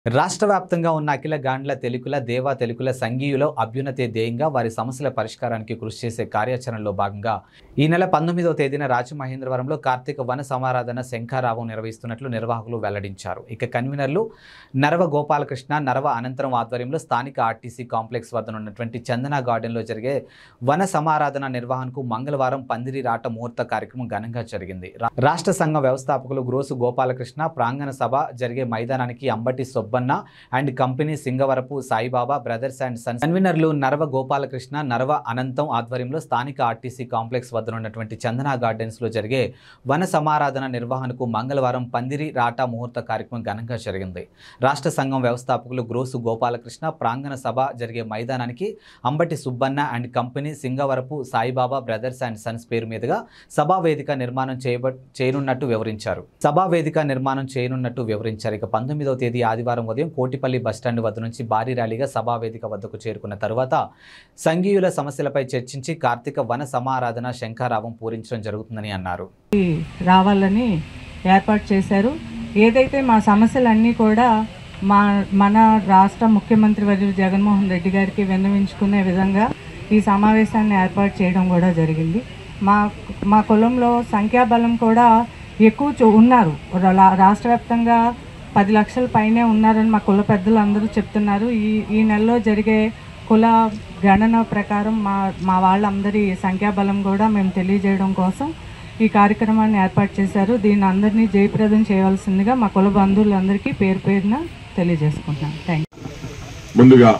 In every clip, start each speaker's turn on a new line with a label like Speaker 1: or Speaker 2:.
Speaker 1: రాష్ట్ర వ్యాప్తంగా ఉన్న అఖిల గాండ్ల తెలుగుల దేవా తెలుగుల సంఘీయులో అభ్యున్నతి ధ్యేయంగా వారి సమస్యల పరిష్కారానికి కృషి చేసే కార్యాచరణలో భాగంగా ఈ నెల పంతొమ్మిదవ తేదీన రాజమహేంద్రవరంలో కార్తీక వన సమారాధన శంఖారావం నిర్వహిస్తున్నట్లు నిర్వాహకులు వెల్లడించారు ఇక కన్వీనర్లు నరవ గోపాలకృష్ణ నరవ అనంతరం ఆధ్వర్యంలో స్థానిక ఆర్టీసీ కాంప్లెక్స్ వద్ద ఉన్నటువంటి చందన గార్డెన్లో జరిగే వన సమారాధన నిర్వహణకు మంగళవారం పందిరి రాట ముహూర్త కార్యక్రమం ఘనంగా జరిగింది రా- రాష్ట్ర సంఘ వ్యవస్థాపకులు గ్రోసు గోపాలకృష్ణ ప్రాంగణ సభ జరిగే మైదానానికి Ambati Subbanna and company Singavarapu Saibaba brothers and sons కన్వీనర్లు నరవ గోపాలకృష్ణ నరవ అనంతం ఆధ్వర్యంలో స్థానిక ఆర్టీసీ కాంప్లెక్స్ వద్ద ఉన్నటువంటి చందన గార్డెన్స్ లో జరిగే వన సమారాధన నిర్వహణకు మంగళవారం పందిరి రాటా ముహూర్త కార్యక్రమం ఘనంగా జరిగింది రాష్ట్ర సంఘం వ్యవస్థాపకులు గ్రోసు గోపాలకృష్ణ ప్రాంగణ సభ జరిగే మైదానానికి Ambati Subbanna and company Singavarapu Saibaba brothers and sons పేరు మీదుగా సభా వేదిక నిర్మాణం చేయబ చేయనున్నట్టు వివరించారు సభా వేదిక నిర్మాణం చేయనున్నట్టు వివరించారు ఇక పంతొమ్మిదవ తేదీ ఆదివారం ఉదయం కోటిపల్లి బస్టాండ్ వద్ద నుంచి భారీ ర్యాలీగా సభా వేదిక వద్దకు చేరుకున్న తరువాత సంఘీయుల సమస్యలపై చర్చించి కార్తీక వన సమారాధన శంఖారావం పూరించడం జరుగుతుందని అన్నారు
Speaker 2: రావాలని ఏర్పాటు చేశారు ఏదైతే మా సమస్యలన్నీ కూడా మా మన రాష్ట్ర ముఖ్యమంత్రి వర్యులు జగన్మోహన్ రెడ్డి గారికి విన్నవించుకునే విధంగా ఈ సమావేశాన్ని ఏర్పాటు చేయడం కూడా జరిగింది మా మా కులంలో సంఖ్యాబలం కూడా ఎక్కువ చూ- ఉన్నారు రా- రాష్ట్ర వ్యాప్తంగా పది లక్షల పైనే ఉన్నారని మా కుల పెద్దలు అందరూ చెప్తున్నారు ఈ ఈ నెలలో జరిగే కుల గణన ప్రకారం మా మా వాళ్ళందరి సంఖ్యాబలం కూడా మేము తెలియజేయడం కోసం ఈ కార్యక్రమాన్ని ఏర్పాటు చేశారు దీన్ని అందరినీ జయప్రదం చేయవలసిందిగా మా కుల బంధువులందరికీ పేరు పేరున తెలియజేసుకుంటున్నాను థ్యాంక్
Speaker 3: ముందుగా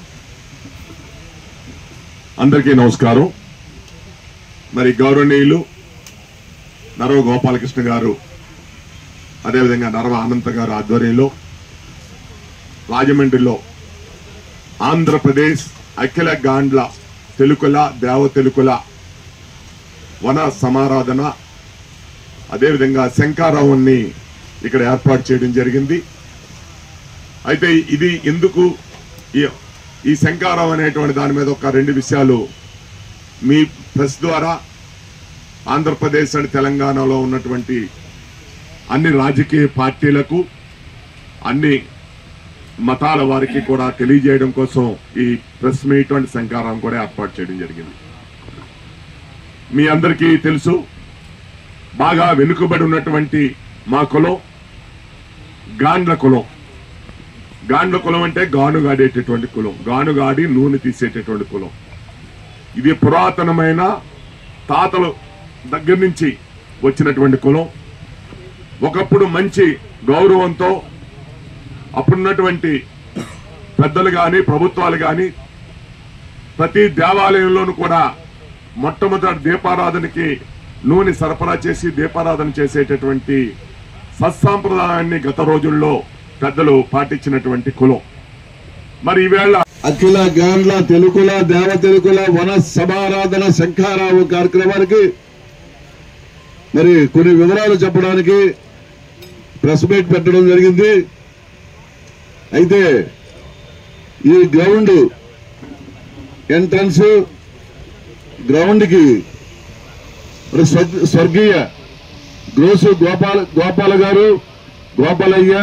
Speaker 3: అందరికీ నమస్కారం మరి గౌరవనీయులు నరవ గోపాలకృష్ణ గారు అదేవిధంగా నరవ అనంత గారు ఆధ్వర్యంలో రాజమండ్రిలో ఆంధ్రప్రదేశ్ అఖిల గాండ్ల తెలుకుల దేవ తెలుకుల వన సమారాధన అదేవిధంగా శంకారావుని ఇక్కడ ఏర్పాటు చేయడం జరిగింది అయితే ఇది ఎందుకు ఈ ఈ శంకారం అనేటువంటి దాని మీద ఒక రెండు విషయాలు మీ ప్రెస్ ద్వారా ఆంధ్రప్రదేశ్ అండ్ తెలంగాణలో ఉన్నటువంటి అన్ని రాజకీయ పార్టీలకు అన్ని మతాల వారికి కూడా తెలియజేయడం కోసం ఈ ప్రెస్ మీట్ అండ్ శంకారం కూడా ఏర్పాటు చేయడం జరిగింది మీ అందరికీ తెలుసు బాగా వెనుకబడి ఉన్నటువంటి మా కులం గాండ్ల కులం గాండ్ల కులం అంటే గానుగాడేటటువంటి కులం గానుగాడి నూనె తీసేటటువంటి కులం ఇది పురాతనమైన తాతల దగ్గర నుంచి వచ్చినటువంటి కులం ఒకప్పుడు మంచి గౌరవంతో అప్పుడున్నటువంటి పెద్దలు కానీ ప్రభుత్వాలు కానీ ప్రతి దేవాలయంలోనూ కూడా మొట్టమొదటి దీపారాధనకి నూనె సరఫరా చేసి దీపారాధన చేసేటటువంటి సత్సాంప్రదాయాన్ని గత రోజుల్లో పెద్దలు పాటించినటువంటి కులం మరి ఈవేళ
Speaker 4: అఖిల గాండ్ల తెలుగుల దేవ తెలుగుల వన సమారాధన శంఖారావు కార్యక్రమానికి మరి కొన్ని వివరాలు చెప్పడానికి ప్రెస్ మీట్ పెట్టడం జరిగింది అయితే ఈ గ్రౌండ్ ఎంట్రన్స్ గ్రౌండ్ కి మరి స్వర్గ- స్వర్గీయ గ్రోసు గోపాల గోపాల గారు గోపాలయ్య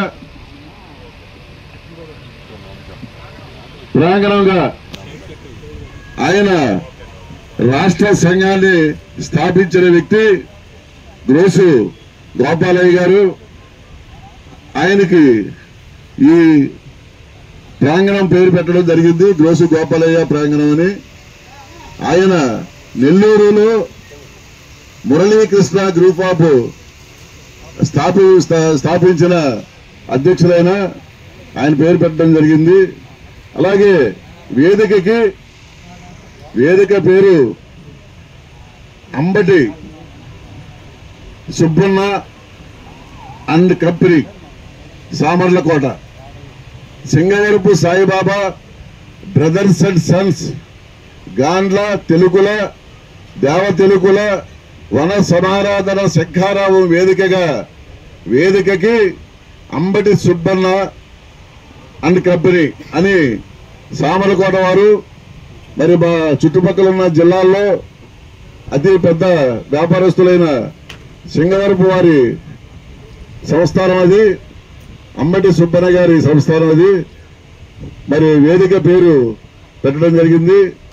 Speaker 4: ప్రాంగణంగా ఆయన రాష్ట్ర సంఘాన్ని స్థాపించిన వ్యక్తి గ్రోసు గోపాలయ్య గారు ఆయనకి ఈ ప్రాంగణం పేరు పెట్టడం జరిగింది గ్రోసు గోపాలయ్య ప్రాంగణం అని ఆయన నెల్లూరులో మురళీకృష్ణ గ్రూప్ ఆఫ్ స్థాపి స్థా- స్థాపించిన అధ్యక్షులైన ఆయన పేరు పెట్టడం జరిగింది అలాగే వేదికకి వేదిక పేరు Ambati Subbanna and company Samarlakota Singavarapu Saibaba brothers and sons గాండ్ల తెలుగుల దేవ తెలుగుల వన సమారాధన శంఖారావు వేదికగా వేదికకి అంబటి సుబ్బన్న అండ్ కంపెనీ అని సామర్లకోట వారు మరి మా చుట్టుపక్కల ఉన్న జిల్లాల్లో అతి పెద్ద వ్యాపారస్తులైన సింగవరపు వారి సంస్థానం అది అమ్మటి సుబ్బన్న గారి సంస్థానం అది మరి వేదిక పేరు పెట్టడం జరిగింది